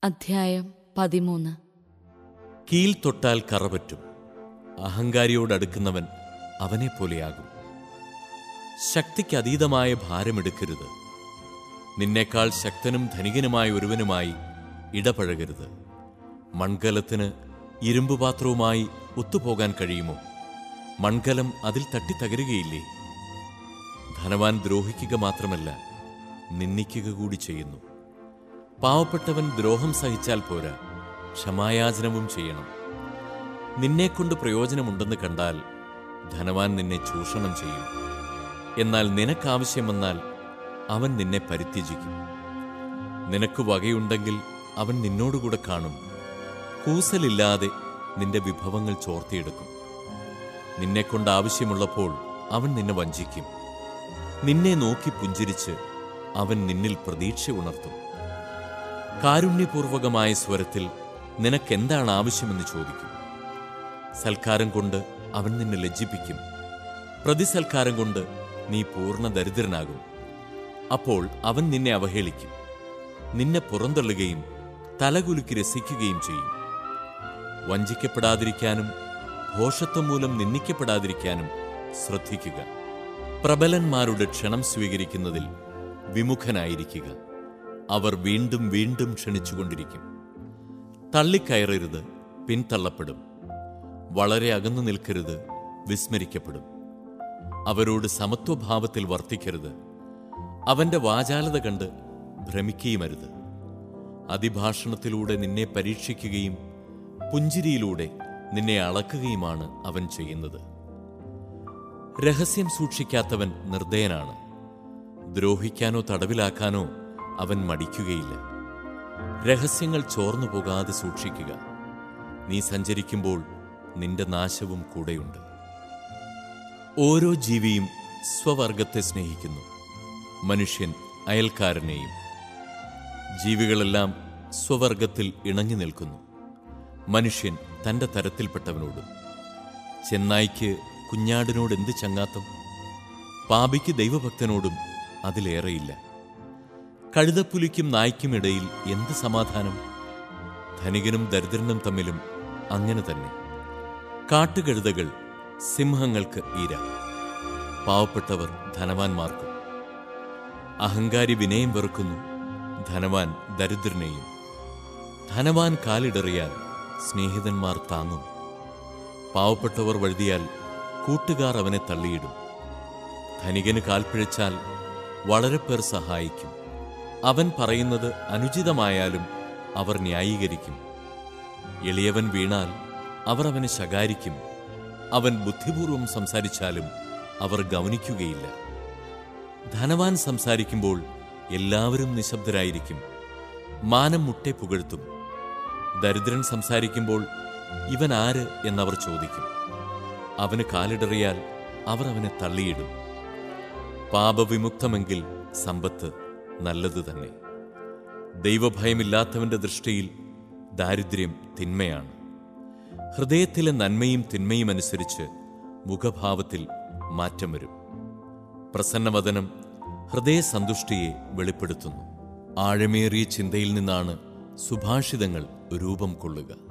അധ്യായം പതിമൂന്ന് കീൽ തൊട്ടാൽ കറപറ്റും അഹങ്കാരിയോടടുക്കുന്നവൻ അവനെ പോലെയാകും ശക്തിക്ക് അതീതമായ ഭാരമെടുക്കരുത് നിന്നേക്കാൾ ശക്തനും ധനികനുമായ ഒരുവനുമായി ഇടപഴകരുത് മൺകലത്തിന് ഇരുമ്പ് പാത്രവുമായി ഒത്തുപോകാൻ കഴിയുമോ മൺകലം അതിൽ തട്ടിത്തകരുകയില്ലേ ധനവാൻ ദ്രോഹിക്കുക മാത്രമല്ല നിന്ദിക്കുക കൂടി ചെയ്യുന്നു പാവപ്പെട്ടവൻ ദ്രോഹം സഹിച്ചാൽ പോരാ ക്ഷമായാചനവും ചെയ്യണം നിന്നെക്കൊണ്ട് പ്രയോജനമുണ്ടെന്ന് കണ്ടാൽ ധനവാൻ നിന്നെ ചൂഷണം ചെയ്യും എന്നാൽ നിനക്കാവശ്യം വന്നാൽ അവൻ നിന്നെ പരിത്യജിക്കും നിനക്ക് വകയുണ്ടെങ്കിൽ അവൻ നിന്നോടുകൂടെ കാണും കൂസലില്ലാതെ നിന്റെ വിഭവങ്ങൾ ചോർത്തിയെടുക്കും നിന്നെക്കൊണ്ട് ആവശ്യമുള്ളപ്പോൾ അവൻ നിന്നെ വഞ്ചിക്കും നിന്നെ നോക്കി പുഞ്ചിരിച്ച് അവൻ നിന്നിൽ പ്രതീക്ഷ ഉണർത്തും കാരുണ്യപൂർവകമായ സ്വരത്തിൽ നിനക്കെന്താണ് ആവശ്യമെന്ന് ചോദിക്കും സൽക്കാരം കൊണ്ട് അവൻ നിന്നെ ലജ്ജിപ്പിക്കും പ്രതിസൽക്കാരം കൊണ്ട് നീ പൂർണ്ണ ദരിദ്രനാകും അപ്പോൾ അവൻ നിന്നെ അവഹേളിക്കും നിന്നെ പുറന്തള്ളുകയും തലകുലുക്കി രസിക്കുകയും ചെയ്യും വഞ്ചിക്കപ്പെടാതിരിക്കാനും ഭോഷത്വം മൂലം നിന്ദിക്കപ്പെടാതിരിക്കാനും ശ്രദ്ധിക്കുക പ്രബലന്മാരുടെ ക്ഷണം സ്വീകരിക്കുന്നതിൽ വിമുഖനായിരിക്കുക അവർ വീണ്ടും വീണ്ടും ക്ഷണിച്ചുകൊണ്ടിരിക്കും തള്ളിക്കയറരുത് പിന്തള്ളപ്പെടും വളരെ അകന്നു നിൽക്കരുത് വിസ്മരിക്കപ്പെടും അവരോട് സമത്വഭാവത്തിൽ വർത്തിക്കരുത് അവന്റെ വാചാലത കണ്ട് ഭ്രമിക്കുകയുമരുത് അതിഭാഷണത്തിലൂടെ നിന്നെ പരീക്ഷിക്കുകയും പുഞ്ചിരിയിലൂടെ നിന്നെ അളക്കുകയുമാണ് അവൻ ചെയ്യുന്നത് രഹസ്യം സൂക്ഷിക്കാത്തവൻ നിർദ്ദയനാണ് ദ്രോഹിക്കാനോ തടവിലാക്കാനോ അവൻ മടിക്കുകയില്ല രഹസ്യങ്ങൾ ചോർന്നു പോകാതെ സൂക്ഷിക്കുക നീ സഞ്ചരിക്കുമ്പോൾ നിന്റെ നാശവും കൂടെയുണ്ട് ഓരോ ജീവിയും സ്വവർഗത്തെ സ്നേഹിക്കുന്നു മനുഷ്യൻ അയൽക്കാരനെയും ജീവികളെല്ലാം സ്വവർഗത്തിൽ ഇണങ്ങി നിൽക്കുന്നു മനുഷ്യൻ തന്റെ തരത്തിൽപ്പെട്ടവനോടും ചെന്നായ്ക്ക് കുഞ്ഞാടിനോട് എന്ത് ചങ്ങാത്തം പാപിക്ക് ദൈവഭക്തനോടും അതിലേറെയില്ല കഴുതപ്പുലിക്കും നായ്ക്കുമിടയിൽ എന്ത് സമാധാനം ധനികനും ദരിദ്രനും തമ്മിലും അങ്ങനെ തന്നെ കാട്ടുകഴുതകൾ സിംഹങ്ങൾക്ക് ഈര പാവപ്പെട്ടവർ ധനവാന്മാർക്കും അഹങ്കാരി വിനയം വെറുക്കുന്നു ധനവാൻ ദരിദ്രനെയും ധനവാൻ കാലിടറിയാൽ സ്നേഹിതന്മാർ താങ്ങും പാവപ്പെട്ടവർ വഴുതിയാൽ കൂട്ടുകാർ അവനെ തള്ളിയിടും ധനികന് കാൽപ്പിഴച്ചാൽ വളരെ പേർ സഹായിക്കും അവൻ പറയുന്നത് അനുചിതമായാലും അവർ ന്യായീകരിക്കും എളിയവൻ വീണാൽ അവർ അവനെ ശകാരിക്കും അവൻ ബുദ്ധിപൂർവം സംസാരിച്ചാലും അവർ ഗൗനിക്കുകയില്ല ധനവാൻ സംസാരിക്കുമ്പോൾ എല്ലാവരും നിശബ്ദരായിരിക്കും മാനം മുട്ടെ പുകഴ്ത്തും ദരിദ്രൻ സംസാരിക്കുമ്പോൾ ഇവൻ ആര് എന്നവർ ചോദിക്കും അവന് കാലിടറിയാൽ അവർ അവനെ തള്ളിയിടും പാപവിമുക്തമെങ്കിൽ സമ്പത്ത് നല്ലത് തന്നെ ദൈവഭയമില്ലാത്തവന്റെ ദൃഷ്ടിയിൽ ദാരിദ്ര്യം തിന്മയാണ് ഹൃദയത്തിലെ നന്മയും തിന്മയും അനുസരിച്ച് മുഖഭാവത്തിൽ മാറ്റം വരും പ്രസന്നവദനം ഹൃദയസന്തുഷ്ടിയെ വെളിപ്പെടുത്തുന്നു ആഴമേറിയ ചിന്തയിൽ നിന്നാണ് സുഭാഷിതങ്ങൾ രൂപം കൊള്ളുക